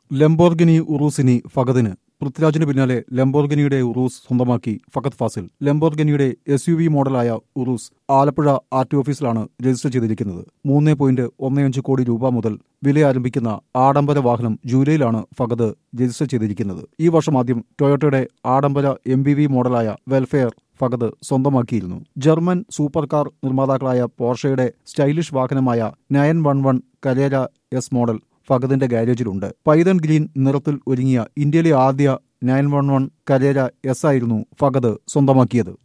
Lamborghini ഉറൂസിനി ഫഗദിന് പൃഥ്വിരാജിന് പിന്നാലെ ലംബോർഗിനിയുടെ Urus സ്വന്തമാക്കി ഫഗത് ഫാസിൽ ലംബോർഗിനിയുടെ എസ് യു വി മോഡലായ ഉറൂസ് ആലപ്പുഴ ആർ ടി ഓഫീസിലാണ് രജിസ്റ്റർ ചെയ്തിരിക്കുന്നത് മൂന്ന് പോയിന്റ് ഒന്ന് അഞ്ച് കോടി രൂപ മുതൽ വില ആരംഭിക്കുന്ന ആഡംബര വാഹനം ജൂലൈയിലാണ് ഫഗത് രജിസ്റ്റർ ചെയ്തിരിക്കുന്നത് ഈ വർഷം ആദ്യം ടൊയോട്ടയുടെ ആഡംബര എം ബി വി മോഡലായ വെൽഫെയർ ഫഗത് സ്വന്തമാക്കിയിരുന്നു ജർമ്മൻ സൂപ്പർ കാർ നിർമ്മാതാക്കളായ പോർഷയുടെ സ്റ്റൈലിഷ് വാഹനമായ nine one one Carrera S model ഫഗതിന്റെ ഗാരേജിലുണ്ട് പൈതൺ ഗ്രീൻ നിറത്തിൽ ഒരുങ്ങിയ ഇന്ത്യയിലെ ആദ്യ nine one one Carrera S ആയിരുന്നു ഫഗത് സ്വന്തമാക്കിയത്